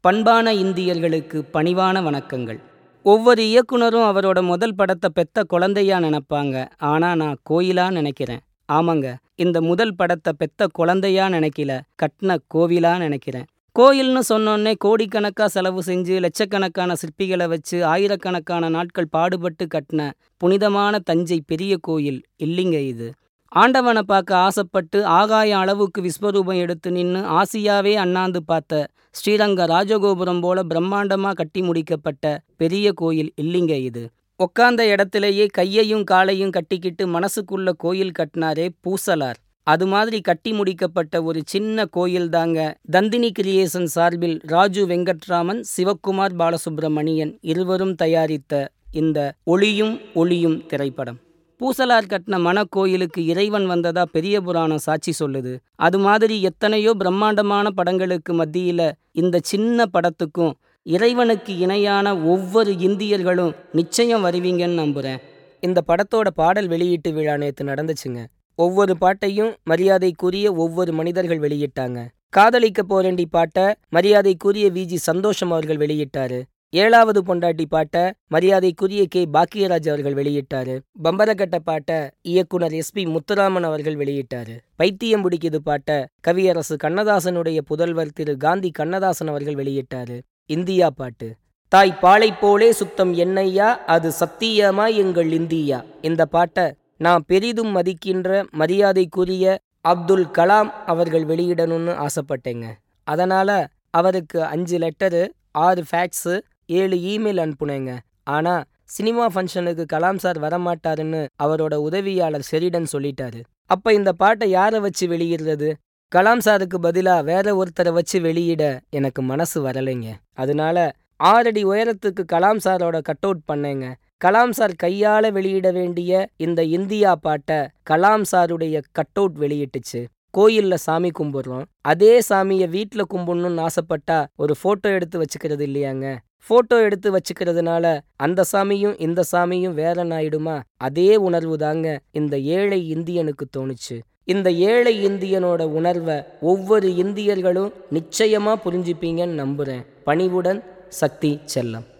பண்பான இந்தியர்களுக்கு பணிவான வணக்கங்கள் ஒவ்வொரு இயக்குனரும் அவரோட முதல் படத்தை பெத்த குழந்தையா நினைப்பாங்க ஆனா நான் கோயிலா நினைக்கிறேன் ஆமாங்க இந்த முதல் படத்தை பெத்த குழந்தையா நினைக்கல கட்டின கோவிலா நினைக்கிறேன் கோயில்னு சொன்னோன்னே கோடிக்கணக்கா செலவு செஞ்சு லட்சக்கணக்கான சிற்பிகளை வச்சு ஆயிரக்கணக்கான நாட்கள் பாடுபட்டு கட்டின புனிதமான தஞ்சை பெரிய கோயில் இல்லைங்க இது ஆண்டவனை பார்க்க ஆசைப்பட்டு ஆகாய அளவுக்கு விஸ்வரூபம் எடுத்து நின்று ஆசியாவே அண்ணாந்து பார்த்த ஸ்ரீரங்க ராஜகோபுரம் போல பிரம்மாண்டமா கட்டி முடிக்கப்பட்ட பெரிய கோயில் இல்லைங்க இது உக்காந்த இடத்திலேயே கையையும் காலையும் கட்டிக்கிட்டு மனசுக்குள்ள கோயில் கட்டினாரே பூசலார் அது மாதிரி கட்டி முடிக்கப்பட்ட ஒரு சின்ன கோயில் தாங்க தந்தினி கிரியேஷன் சார்பில் ராஜு வெங்கட்ராமன் சிவக்குமார் பாலசுப்ரமணியன் இருவரும் தயாரித்த இந்த ஒளியும் ஒளியும் திரைப்படம் பூசலார் கட்டின மணக்கோயிலுக்கு இறைவன் வந்ததா பெரிய புராணம் சாட்சி சொல்லுது அது மாதிரி எத்தனையோ பிரம்மாண்டமான படங்களுக்கு மத்தியில இந்த சின்ன படத்துக்கும் இறைவனுக்கு இணையான ஒவ்வொரு இந்தியர்களும் நிச்சயம் வருவீங்கன்னு நம்புறேன் இந்த படத்தோட பாடல் வெளியீட்டு விழா நேற்று நடந்துச்சுங்க ஒவ்வொரு பாட்டையும் மரியாதைக்குரிய ஒவ்வொரு மனிதர்கள் வெளியிட்டாங்க காதலிக்க போரண்டி பாட்டை மரியாதைக்குரிய விஜி சந்தோஷம் அவர்கள் வெளியிட்டாரு ஏழாவது பொண்டாட்டி பாட்டை மரியாதைக்குரிய கே பாக்கியராஜ் அவர்கள் வெளியிட்டாரு பம்பரக்கட்ட பாட்டை இயக்குனர் எஸ் பி முத்துராமன் அவர்கள் வெளியிட்டாரு பைத்தியம் பிடிக்குது பாட்டை கவியரசு கண்ணதாசனுடைய புதல்வர் திரு காந்தி கண்ணதாசன் அவர்கள் வெளியிட்டாரு இந்தியா பாட்டு தாய் பாலை போலே சுத்தம் என்னையா அது சத்தியமா எங்கள் இந்தியா இந்த பாட்டை நான் பெரிதும் மதிக்கின்ற மரியாதைக்குரிய அப்துல் கலாம் அவர்கள் வெளியிடணும்னு ஆசைப்பட்டேங்க அதனால அவருக்கு அஞ்சு லெட்டரு ஆறு ஃபேக்ஸு ஏழு இமெயில் அனுப்புனேங்க ஆனால் சினிமா ஃபங்க்ஷனுக்கு கலாம் சார் வரமாட்டாருன்னு அவரோட உதவியாளர் ஷெரிடன் சொல்லிட்டாரு அப்போ இந்த பாட்டை யாரை வச்சு வெளியிடுறது கலாம் சாருக்கு பதிலாக வேற ஒருத்தரை வச்சு வெளியிட எனக்கு மனசு வரலைங்க அதனால ஆறடி உயரத்துக்கு கலாம் சாரோட கட் அவுட் பண்ணேங்க கலாம் சார் கையால் வெளியிட வேண்டிய இந்த இந்தியா பாட்டை கலாம் சாருடைய கட் அவுட் வெளியிட்டுச்சு கோயிலில் சாமி கும்பிட்றோம் அதே சாமியை வீட்டில் கும்பிடணும்னு ஆசைப்பட்டா ஒரு ஃபோட்டோ எடுத்து வச்சுக்கிறது இல்லையாங்க ஃபோட்டோ எடுத்து வச்சுக்கிறதுனால அந்த சாமியும் இந்த சாமியும் வேற ஆயிடுமா அதே உணர்வு தாங்க இந்த ஏழை இந்தியனுக்கு தோணுச்சு இந்த ஏழை இந்தியனோட உணர்வை ஒவ்வொரு இந்தியர்களும் நிச்சயமா புரிஞ்சுப்பீங்கன்னு நம்புறேன் பணிவுடன் சக்தி செல்லம்